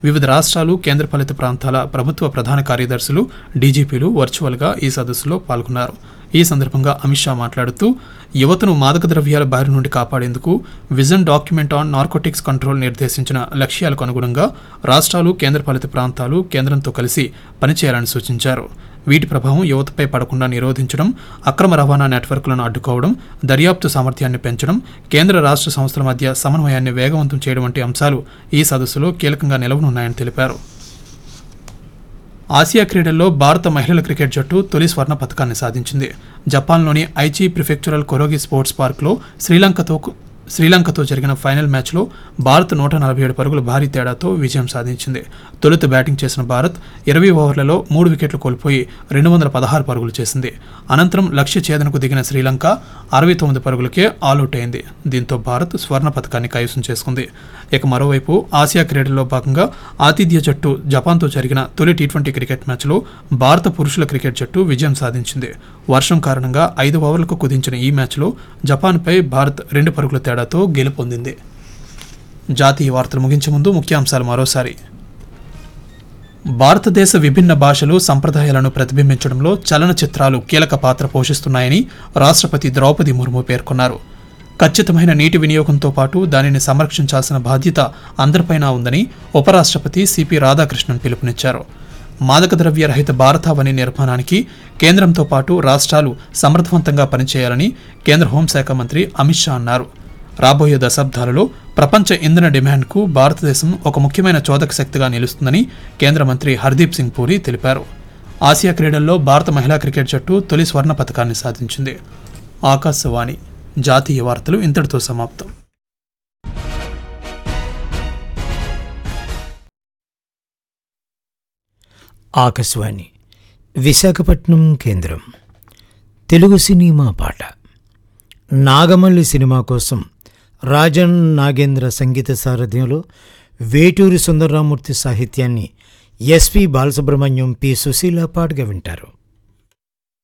వివిధ రాష్ట్రాలు కేంద్రపాలిత ప్రాంతాల ప్రభుత్వ ప్రధాన కార్యదర్శులు డీజీపీలు వర్చువల్గా ఈ సదస్సులో పాల్గొన్నారు ఈ సందర్భంగా అమిత్ షా మాట్లాడుతూ యువతను మాదక ద్రవ్యాల బారి నుండి కాపాడేందుకు vision document on narcotics control నిర్దేశించిన లక్ష్యాలకు అనుగుణంగా రాష్ట్రాలు కేంద్రపాలిత ప్రాంతాలు కేంద్రంతో కలిసి పనిచేయాలని సూచించారు వీటి ప్రభావం యువతపై పడకుండా నిరోధించడం అక్రమ రవాణా నెట్వర్క్లను అడ్డుకోవడం దర్యాప్తు సామర్థ్యాన్ని పెంచడం కేంద్ర రాష్ట్ర సంస్థల మధ్య సమన్వయాన్ని వేగవంతం చేయడం వంటి అంశాలు ఈ సదస్సులో కీలకంగా నిలవనున్నాయని తెలిపారు ఆసియా క్రీడల్లో భారత మహిళల క్రికెట్ జట్టు తొలి స్వర్ణ పథకాన్ని సాధించింది జపాన్లోని ఐచి ప్రిఫెక్చురల్ కొరోగి స్పోర్ట్స్ పార్క్లో శ్రీలంకతో శ్రీలంకతో జరిగిన ఫైనల్ మ్యాచ్లో భారత్ నూట నలభై ఏడు పరుగుల భారీ తేడాతో విజయం సాధించింది తొలుత బ్యాటింగ్ చేసిన భారత్ ఇరవై ఓవర్లలో మూడు వికెట్లు కోల్పోయి రెండు వందల పదహారు పరుగులు చేసింది అనంతరం లక్ష్య ఛేదనకు దిగిన శ్రీలంక అరవై తొమ్మిది పరుగులకే ఆల్అవుట్ అయింది దీంతో భారత్ స్వర్ణ పథకాన్ని కైవసం చేసుకుంది ఇక మరోవైపు ఆసియా క్రీడల్లో భాగంగా ఆతిథ్య జట్టు జపాన్తో జరిగిన తొలి టీ ట్వంటీ క్రికెట్ మ్యాచ్లో భారత పురుషుల క్రికెట్ జట్టు విజయం సాధించింది వర్షం కారణంగా ఐదు ఓవర్లకు కుదించిన ఈ మ్యాచ్లో జపాన్పై భారత్ రెండు పరుగుల తేడాతో గెలుపొందింది జాతీయ వార్తలు ముగించే ముందు ముఖ్యాంశాలు మరోసారి భారతదేశ విభిన్న భాషలు సంప్రదాయాలను ప్రతిబింబించడంలో చలనచిత్రాలు కీలక పాత్ర పోషిస్తున్నాయని రాష్ట్రపతి ద్రౌపది ముర్ము పేర్కొన్నారు ఖచ్చితమైన నీటి వినియోగంతో పాటు దానిని సంరక్షించాల్సిన బాధ్యత అందరిపైన ఉందని ఉపరాష్ట్రపతి సిపి రాధాకృష్ణన్ పిలుపునిచ్చారు మాదక ద్రవ్య రహిత భారతావని నిర్మాణానికి కేంద్రంతో పాటు రాష్ట్రాలు సమర్థవంతంగా పనిచేయాలని కేంద్ర హోంశాఖ మంత్రి అమిత్ షా అన్నారు రాబోయే దశాబ్దాలలో ప్రపంచ ఇంధన డిమాండ్కు భారతదేశం ఒక ముఖ్యమైన చోదక శక్తిగా నిలుస్తుందని కేంద్ర మంత్రి హర్దీప్ సింగ్ పూరి తెలిపారు ఆసియా క్రీడల్లో భారత మహిళా క్రికెట్ జట్టు తొలి స్వర్ణ పథకాన్ని సాధించింది ఆకాశవాణి జాతీయ వార్తలు ఇంతటితో సమాప్తం ఆకాశవాణి విశాఖపట్నం కేంద్రం తెలుగు సినిమా పాట నాగమల్లి సినిమా కోసం రాజన్ నాగేంద్ర సంగీత సారథ్యంలో వేటూరి సుందరరామూర్తి సాహిత్యాన్ని ఎస్పి బాలసుబ్రహ్మణ్యం పి సుశీల పాటగా వింటారు